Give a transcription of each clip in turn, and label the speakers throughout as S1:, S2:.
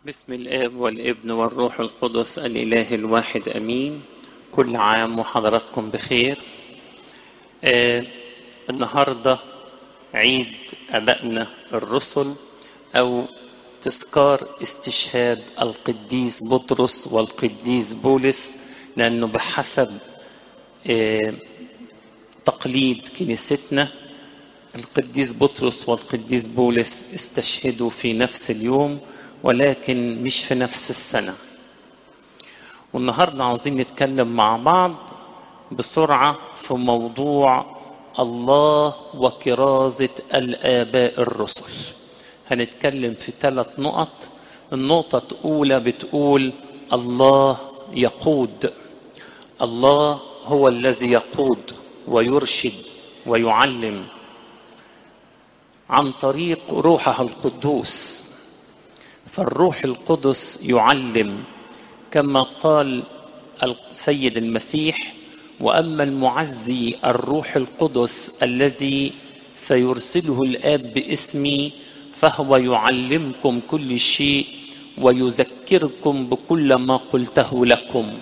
S1: بسم الاب والابن والروح القدس الاله الواحد امين كل عام وحضراتكم بخير آه النهارده عيد ابائنا الرسل او تذكار استشهاد القديس بطرس والقديس بولس لانه بحسب آه تقليد كنيستنا القديس بطرس والقديس بولس استشهدوا في نفس اليوم ولكن مش في نفس السنة والنهاردة عاوزين نتكلم مع بعض بسرعة في موضوع الله وكرازة الآباء الرسل هنتكلم في ثلاث نقط النقطة الأولى بتقول الله يقود الله هو الذي يقود ويرشد ويعلم عن طريق روحه القدوس فالروح القدس يعلم كما قال السيد المسيح واما المعزي الروح القدس الذي سيرسله الاب باسمي فهو يعلمكم كل شيء ويذكركم بكل ما قلته لكم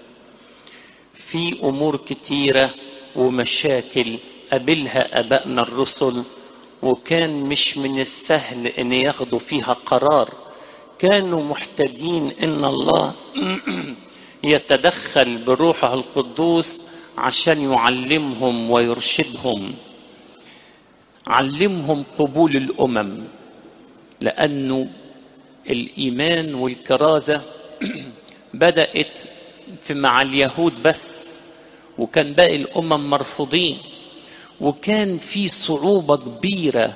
S1: في امور كتيره ومشاكل قابلها ابائنا الرسل وكان مش من السهل ان ياخدوا فيها قرار كانوا محتاجين ان الله يتدخل بروحه القدوس عشان يعلمهم ويرشدهم علمهم قبول الامم لانه الايمان والكرازه بدات في مع اليهود بس وكان باقي الامم مرفوضين وكان في صعوبه كبيره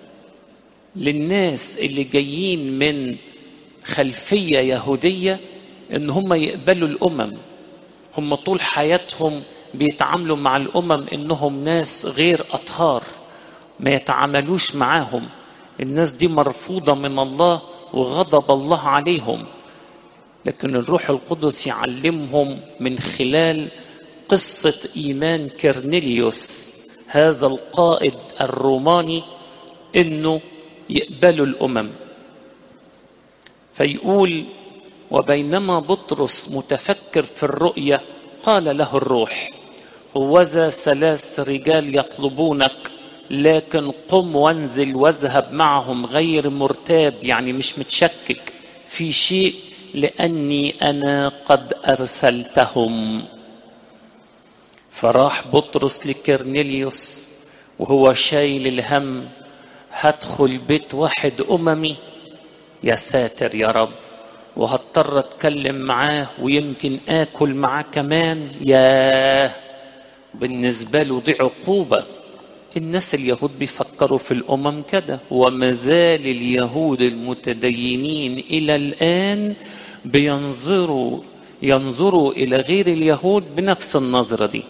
S1: للناس اللي جايين من خلفيه يهوديه ان هم يقبلوا الامم هم طول حياتهم بيتعاملوا مع الامم انهم ناس غير اطهار ما يتعاملوش معاهم الناس دي مرفوضه من الله وغضب الله عليهم لكن الروح القدس يعلمهم من خلال قصه ايمان كرنيليوس هذا القائد الروماني انه يقبلوا الامم فيقول وبينما بطرس متفكر في الرؤيا قال له الروح هوذا ثلاث رجال يطلبونك لكن قم وانزل واذهب معهم غير مرتاب يعني مش متشكك في شيء لاني انا قد ارسلتهم فراح بطرس لكرنيليوس وهو شايل الهم هدخل بيت واحد اممي يا ساتر يا رب وهضطر اتكلم معاه ويمكن اكل معاه كمان ياه بالنسبه له دي عقوبه الناس اليهود بيفكروا في الامم كده وما زال اليهود المتدينين الى الان بينظروا ينظروا الى غير اليهود بنفس النظره دي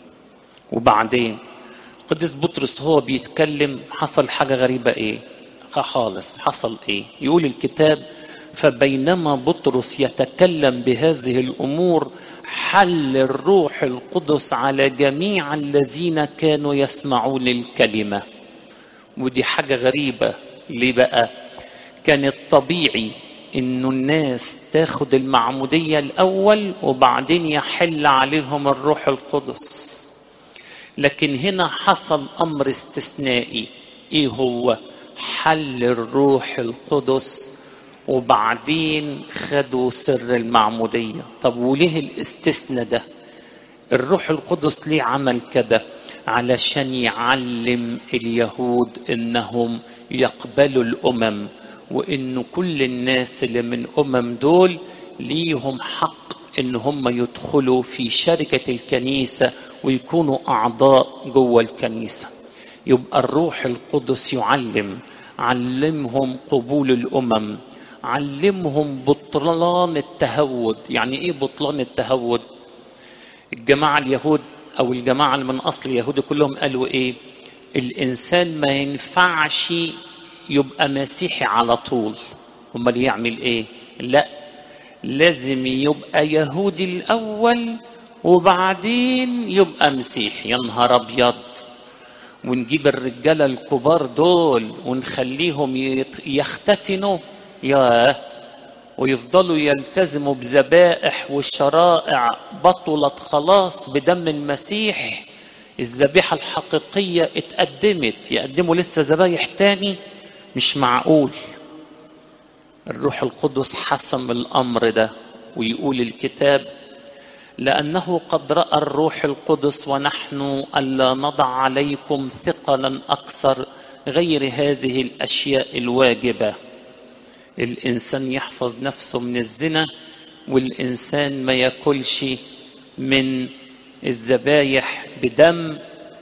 S1: وبعدين قديس بطرس هو بيتكلم حصل حاجه غريبه ايه خالص حصل ايه يقول الكتاب فبينما بطرس يتكلم بهذه الامور حل الروح القدس على جميع الذين كانوا يسمعون الكلمه ودي حاجه غريبه ليه بقى كان الطبيعي انه الناس تاخد المعموديه الاول وبعدين يحل عليهم الروح القدس لكن هنا حصل امر استثنائي ايه هو حل الروح القدس وبعدين خدوا سر المعمودية طب وليه الاستثناء ده الروح القدس ليه عمل كده علشان يعلم اليهود انهم يقبلوا الامم وان كل الناس اللي من امم دول ليهم حق ان هم يدخلوا في شركة الكنيسة ويكونوا اعضاء جوه الكنيسة يبقى الروح القدس يعلم علمهم قبول الامم علمهم بطلان التهود يعني ايه بطلان التهود الجماعه اليهود او الجماعه اللي من اصل اليهود كلهم قالوا ايه الانسان ما ينفعش يبقى مسيحي على طول امال يعمل ايه لا لازم يبقى يهودي الاول وبعدين يبقى مسيحي يا نهار ابيض ونجيب الرجاله الكبار دول ونخليهم يختتنوا يا ويفضلوا يلتزموا بذبائح والشرائع بطلت خلاص بدم المسيح الذبيحة الحقيقية اتقدمت يقدموا لسه ذبايح تاني مش معقول الروح القدس حسم الأمر ده ويقول الكتاب لأنه قد رأى الروح القدس ونحن ألا نضع عليكم ثقلا أكثر غير هذه الأشياء الواجبة الإنسان يحفظ نفسه من الزنا والإنسان ما ياكلش من الذبايح بدم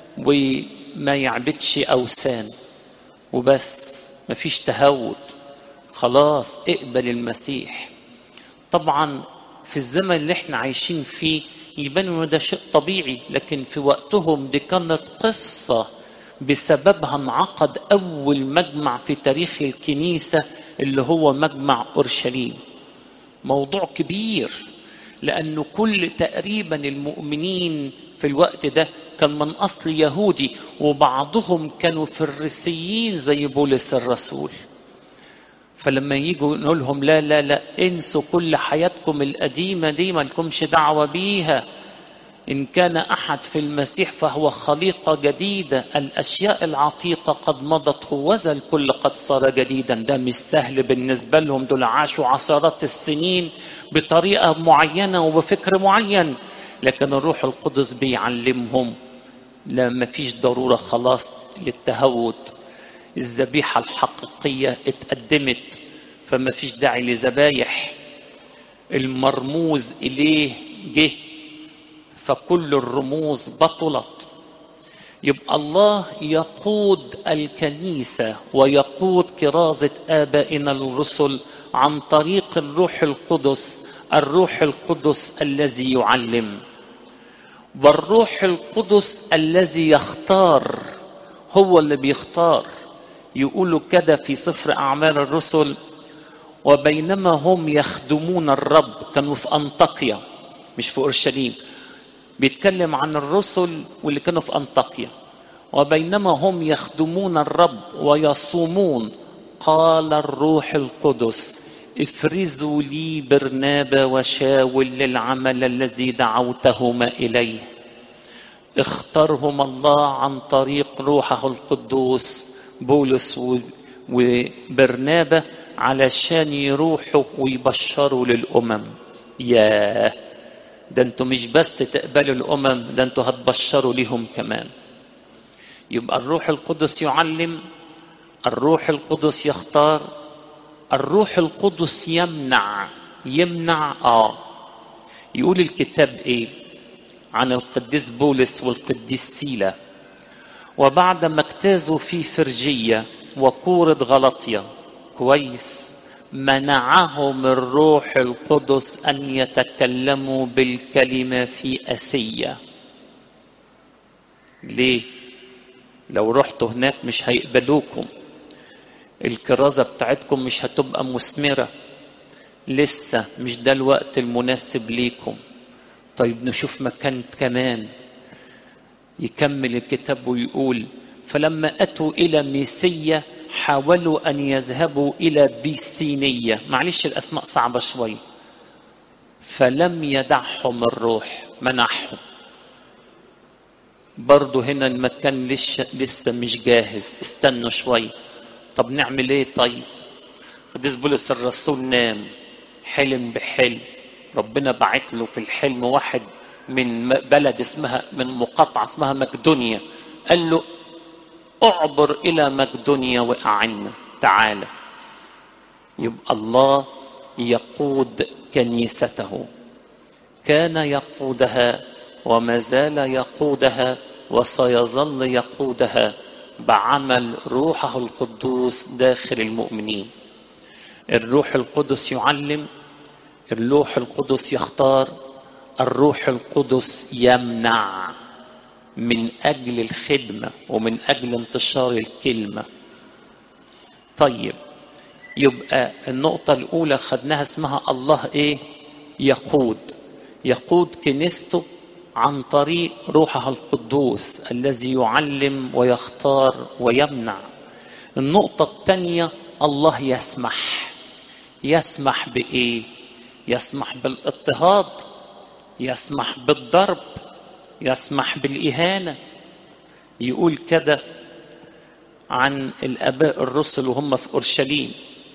S1: وما يعبدش أوثان وبس مفيش تهود خلاص اقبل المسيح طبعا في الزمن اللي احنا عايشين فيه يبان انه ده شيء طبيعي لكن في وقتهم دي كانت قصه بسببها انعقد اول مجمع في تاريخ الكنيسه اللي هو مجمع اورشليم موضوع كبير لانه كل تقريبا المؤمنين في الوقت ده كان من اصل يهودي وبعضهم كانوا فريسيين زي بولس الرسول فلما يجوا نقول لهم لا لا لا انسوا كل حياتكم القديمه دي ما لكمش دعوه بيها ان كان احد في المسيح فهو خليقه جديده الاشياء العتيقه قد مضت هوذا الكل قد صار جديدا ده مش سهل بالنسبه لهم دول عاشوا عشرات السنين بطريقه معينه وبفكر معين لكن الروح القدس بيعلمهم لا ما فيش ضروره خلاص للتهود الذبيحة الحقيقية اتقدمت فما فيش داعي لذبايح المرموز إليه جه فكل الرموز بطلت يبقى الله يقود الكنيسة ويقود كرازة آبائنا الرسل عن طريق الروح القدس الروح القدس الذي يعلم والروح القدس الذي يختار هو اللي بيختار يقولوا كده في سفر أعمال الرسل وبينما هم يخدمون الرب كانوا في أنطاكيا مش في أورشليم بيتكلم عن الرسل واللي كانوا في أنطاكيا وبينما هم يخدمون الرب ويصومون قال الروح القدس افرزوا لي برنابا وشاول للعمل الذي دعوتهما إليه اختارهم الله عن طريق روحه القدوس بولس وبرنابة علشان يروحوا ويبشروا للأمم يا ده انتوا مش بس تقبلوا الأمم ده انتوا هتبشروا لهم كمان يبقى الروح القدس يعلم الروح القدس يختار الروح القدس يمنع يمنع اه يقول الكتاب ايه عن القديس بولس والقديس سيلا وبعد ما اجتازوا في فرجية وكورة غلطية كويس منعهم الروح القدس أن يتكلموا بالكلمة في أسية ليه؟ لو رحتوا هناك مش هيقبلوكم الكرازة بتاعتكم مش هتبقى مثمرة لسه مش ده الوقت المناسب ليكم طيب نشوف مكان كمان يكمل الكتاب ويقول فلما أتوا إلى ميسية حاولوا أن يذهبوا إلى بيسينية معلش الأسماء صعبة شوي فلم يدعهم الروح منعهم برضو هنا المكان لسه, لسه مش جاهز استنوا شوي طب نعمل ايه طيب قديس بولس الرسول نام حلم بحلم ربنا بعت له في الحلم واحد من بلد اسمها من مقاطعة اسمها مقدونيا قال له اعبر إلى مقدونيا وأعنا تعالى يبقى الله يقود كنيسته كان يقودها وما زال يقودها وسيظل يقودها بعمل روحه القدوس داخل المؤمنين الروح القدس يعلم الروح القدس يختار الروح القدس يمنع من اجل الخدمه ومن اجل انتشار الكلمه طيب يبقى النقطه الاولى خدناها اسمها الله ايه يقود يقود كنيسته عن طريق روحه القدوس الذي يعلم ويختار ويمنع النقطه الثانيه الله يسمح يسمح بايه يسمح بالاضطهاد يسمح بالضرب يسمح بالاهانه يقول كده عن الاباء الرسل وهم في اورشليم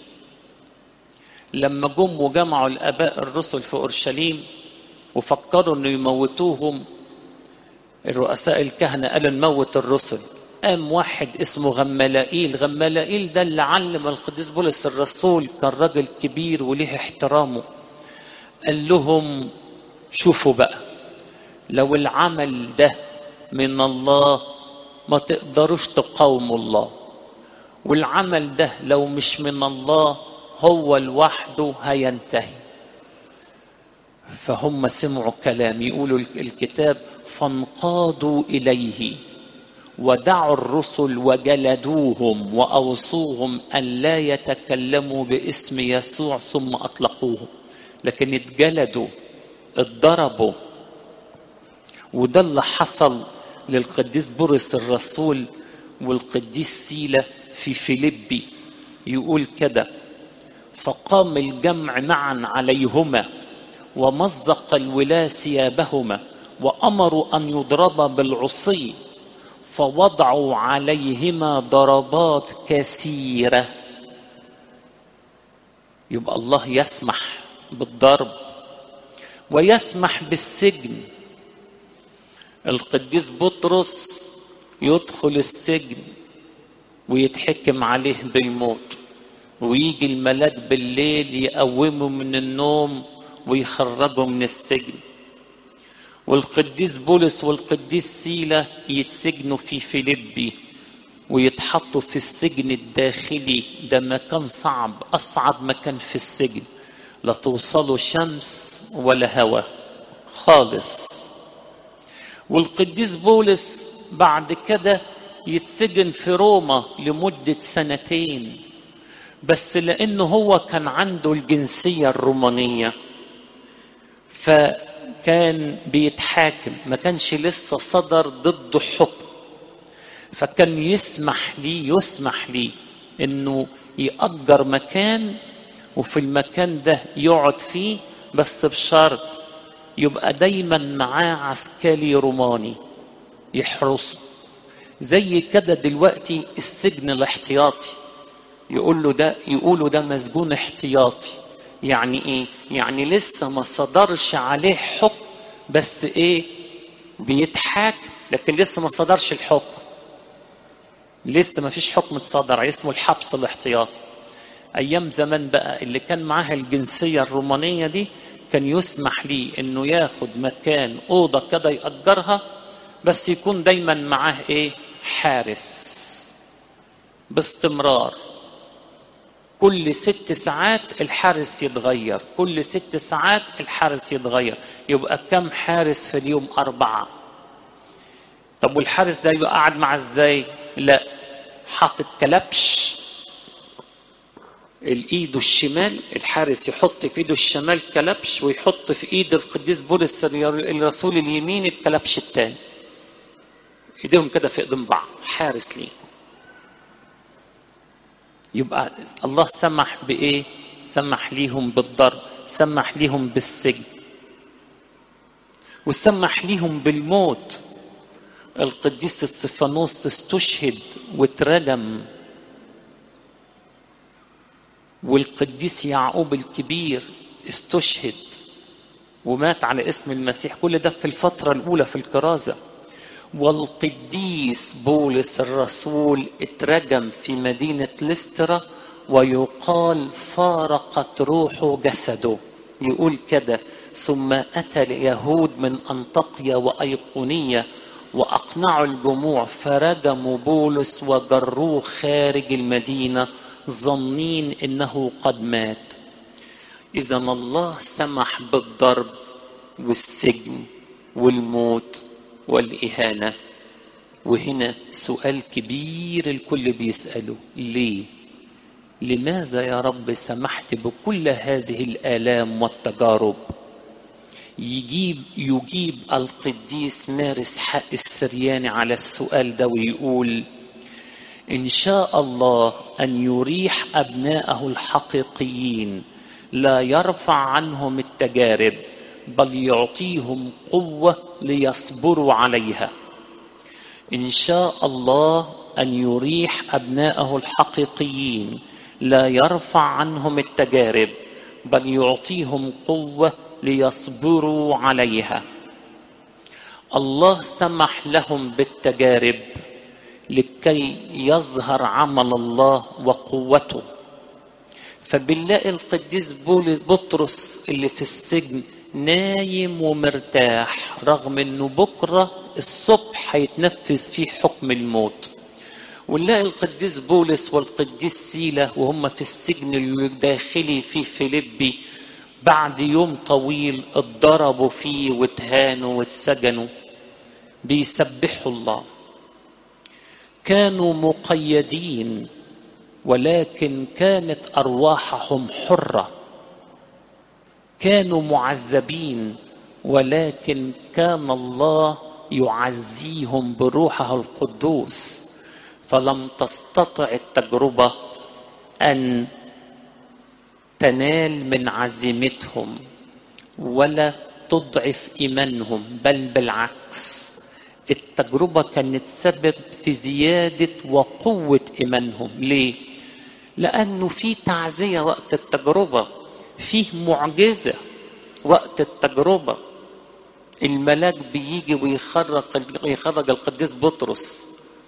S1: لما جم وجمعوا الاباء الرسل في اورشليم وفكروا انه يموتوهم الرؤساء الكهنه قالوا نموت الرسل قام واحد اسمه غملائيل غملائيل ده اللي علم القديس بولس الرسول كان راجل كبير وليه احترامه قال لهم شوفوا بقى لو العمل ده من الله ما تقدروش تقاوموا الله والعمل ده لو مش من الله هو لوحده هينتهي فهم سمعوا كلام يقولوا الكتاب فانقادوا اليه ودعوا الرسل وجلدوهم واوصوهم ان لا يتكلموا باسم يسوع ثم اطلقوهم لكن اتجلدوا اتضربوا وده اللي حصل للقديس بولس الرسول والقديس سيلا في فيليبي يقول كده فقام الجمع معا عليهما ومزق الولاة ثيابهما وامروا ان يضربا بالعصي فوضعوا عليهما ضربات كثيره يبقى الله يسمح بالضرب ويسمح بالسجن القديس بطرس يدخل السجن ويتحكم عليه بالموت ويجي الملاك بالليل يقومه من النوم ويخرجه من السجن والقديس بولس والقديس سيلا يتسجنوا في فيليبي ويتحطوا في السجن الداخلي ده مكان صعب أصعب مكان في السجن لا توصلوا شمس ولا هواء خالص والقديس بولس بعد كده يتسجن في روما لمدة سنتين بس لأنه هو كان عنده الجنسية الرومانية فكان بيتحاكم ما كانش لسه صدر ضده حكم فكان يسمح لي يسمح لي انه يأجر مكان وفي المكان ده يقعد فيه بس بشرط يبقى دايما معاه عسكري روماني يحرسه زي كده دلوقتي السجن الاحتياطي يقول له ده يقولوا ده مسجون احتياطي يعني ايه يعني لسه ما صدرش عليه حكم بس ايه بيتحاكم لكن لسه ما صدرش الحكم لسه ما فيش حكم صدر اسمه الحبس الاحتياطي ايام زمان بقى اللي كان معاه الجنسيه الرومانيه دي كان يسمح ليه انه ياخد مكان اوضه كده ياجرها بس يكون دايما معاه ايه حارس باستمرار كل ست ساعات الحارس يتغير كل ست ساعات الحارس يتغير يبقى كم حارس في اليوم أربعة طب والحارس ده يبقى قاعد مع ازاي لا حاطط كلبش الايد الشمال الحارس يحط في ايده الشمال كلبش ويحط في ايد القديس بولس الرسول اليمين الكلبش الثاني ايديهم كده في ايدين بعض حارس ليه يبقى الله سمح بايه سمح ليهم بالضرب سمح ليهم بالسجن وسمح ليهم بالموت القديس استفانوس استشهد واترجم والقديس يعقوب الكبير استشهد ومات على اسم المسيح كل ده في الفترة الأولى في الكرازة والقديس بولس الرسول اترجم في مدينة لسترا ويقال فارقت روحه جسده يقول كده ثم أتى اليهود من أنطاقيا وأيقونية وأقنعوا الجموع فرجموا بولس وجروه خارج المدينة ظنين إنه قد مات إذا الله سمح بالضرب والسجن والموت والإهانة وهنا سؤال كبير الكل بيسأله ليه؟ لماذا يا رب سمحت بكل هذه الآلام والتجارب؟ يجيب يجيب القديس مارس حق السرياني على السؤال ده ويقول إن شاء الله أن يريح أبناءه الحقيقيين لا يرفع عنهم التجارب بل يعطيهم قوه ليصبروا عليها ان شاء الله ان يريح ابناءه الحقيقيين لا يرفع عنهم التجارب بل يعطيهم قوه ليصبروا عليها الله سمح لهم بالتجارب لكي يظهر عمل الله وقوته فبنلاقي القديس بولس بطرس اللي في السجن نايم ومرتاح رغم انه بكره الصبح هيتنفذ فيه حكم الموت ونلاقي القديس بولس والقديس سيلا وهم في السجن الداخلي في فيليبي بعد يوم طويل اتضربوا فيه واتهانوا واتسجنوا بيسبحوا الله كانوا مقيدين ولكن كانت ارواحهم حره كانوا معذبين ولكن كان الله يعزيهم بروحه القدوس فلم تستطع التجربه ان تنال من عزيمتهم ولا تضعف ايمانهم بل بالعكس التجربه كانت سبب في زياده وقوه ايمانهم ليه لانه في تعزيه وقت التجربه فيه معجزه وقت التجربه الملاك بيجي ويخرج ويخرج القديس بطرس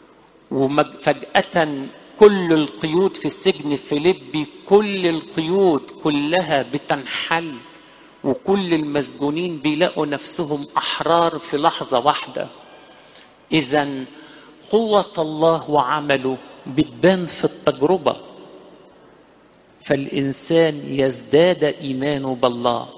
S1: وفجأة كل القيود في السجن فيليبي كل القيود كلها بتنحل وكل المسجونين بيلاقوا نفسهم أحرار في لحظة واحدة إذا قوة الله وعمله بتبان في التجربة فالإنسان يزداد إيمانه بالله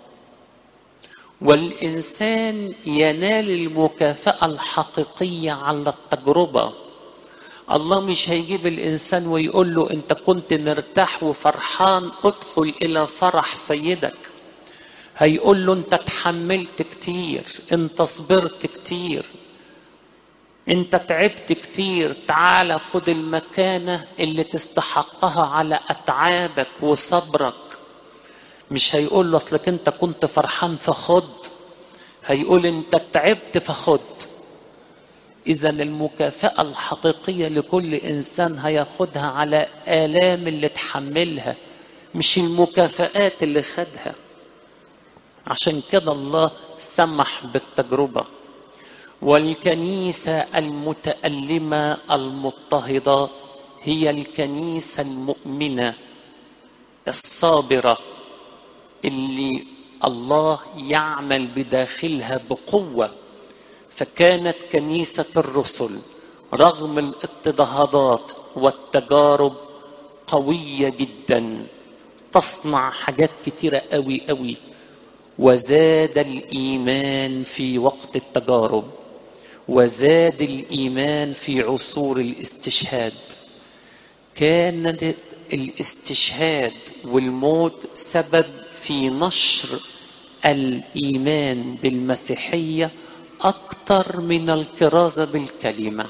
S1: والإنسان ينال المكافأة الحقيقية على التجربة الله مش هيجيب الإنسان ويقول له أنت كنت مرتاح وفرحان ادخل إلى فرح سيدك هيقول له أنت تحملت كتير أنت صبرت كتير أنت تعبت كتير تعال خد المكانة اللي تستحقها على أتعابك وصبرك مش هيقول له أصلك أنت كنت فرحان فخد هيقول أنت تعبت فخد إذا المكافأة الحقيقية لكل إنسان هياخدها على آلام اللي تحملها مش المكافآت اللي خدها عشان كده الله سمح بالتجربة والكنيسة المتألمة المضطهدة هي الكنيسة المؤمنة الصابرة اللي الله يعمل بداخلها بقوه فكانت كنيسة الرسل رغم الاضطهادات والتجارب قوية جدا تصنع حاجات كتيرة قوي قوي وزاد الإيمان في وقت التجارب وزاد الإيمان في عصور الاستشهاد كانت الاستشهاد والموت سبب في نشر الإيمان بالمسيحية أكثر من الكرازة بالكلمة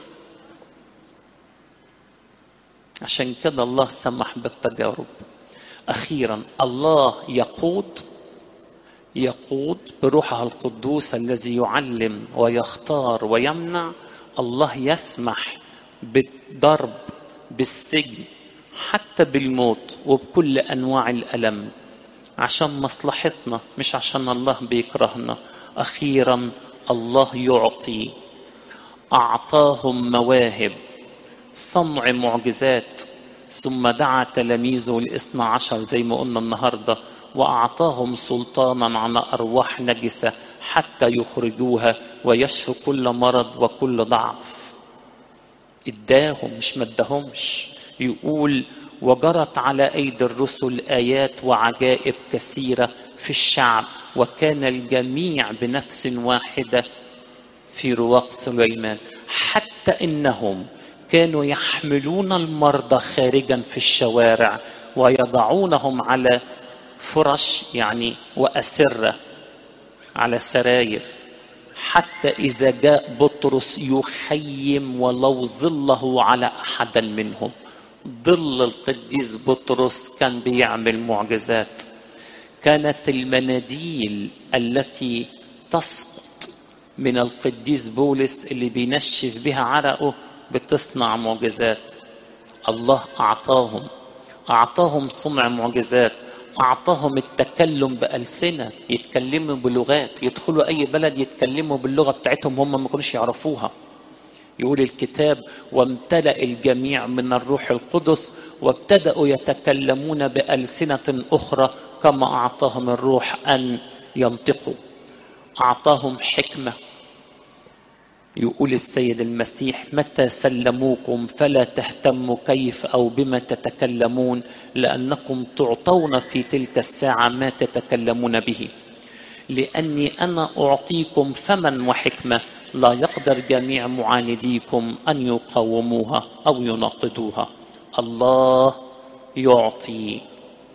S1: عشان كده الله سمح بالتجارب أخيرا الله يقود يقود بروحه القدوس الذي يعلم ويختار ويمنع الله يسمح بالضرب بالسجن حتى بالموت وبكل أنواع الألم عشان مصلحتنا مش عشان الله بيكرهنا أخيرا الله يعطي أعطاهم مواهب صنع معجزات ثم دعا تلاميذه الاثنى عشر زي ما قلنا النهاردة وأعطاهم سلطانا على أرواح نجسة حتى يخرجوها ويشفوا كل مرض وكل ضعف اداهم مش مدهمش يقول وجرت على أيدي الرسل آيات وعجائب كثيرة في الشعب وكان الجميع بنفس واحدة في رواق سليمان حتى إنهم كانوا يحملون المرضى خارجا في الشوارع ويضعونهم على فرش يعني وأسرة على سراير حتى إذا جاء بطرس يخيم ولو ظله على أحد منهم ظل القديس بطرس كان بيعمل معجزات كانت المناديل التي تسقط من القديس بولس اللي بينشف بها عرقه بتصنع معجزات الله أعطاهم أعطاهم صنع معجزات أعطاهم التكلم بألسنة يتكلموا بلغات يدخلوا أي بلد يتكلموا باللغة بتاعتهم هم ما كانوش يعرفوها يقول الكتاب وامتلأ الجميع من الروح القدس وابتدأوا يتكلمون بألسنة أخرى كما أعطاهم الروح أن ينطقوا أعطاهم حكمة يقول السيد المسيح متى سلموكم فلا تهتموا كيف او بما تتكلمون لانكم تعطون في تلك الساعه ما تتكلمون به لاني انا اعطيكم فما وحكمه لا يقدر جميع معانديكم ان يقاوموها او يناقضوها الله يعطي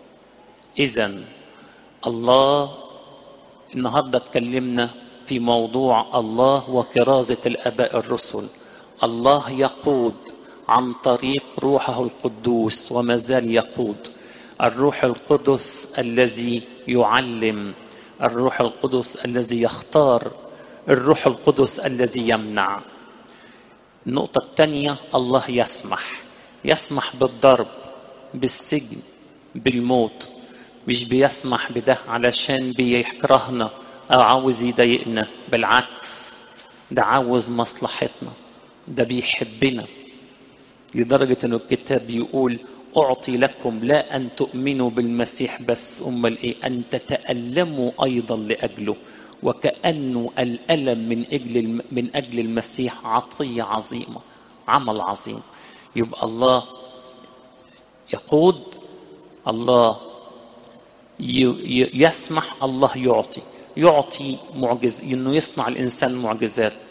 S1: اذا الله النهارده اتكلمنا في موضوع الله وكرازة الآباء الرسل الله يقود عن طريق روحه القدوس وما زال يقود الروح القدس الذي يعلم الروح القدس الذي يختار الروح القدس الذي يمنع النقطة الثانية الله يسمح يسمح بالضرب بالسجن بالموت مش بيسمح بده علشان بيكرهنا أو عاوز يضايقنا بالعكس ده عاوز مصلحتنا ده بيحبنا لدرجة أن الكتاب يقول أعطي لكم لا أن تؤمنوا بالمسيح بس أمال إيه أن تتألموا أيضا لأجله وكأنه الألم من أجل من أجل المسيح عطية عظيمة عمل عظيم يبقى الله يقود الله يسمح الله يعطي يعطي معجز انه يصنع الانسان معجزات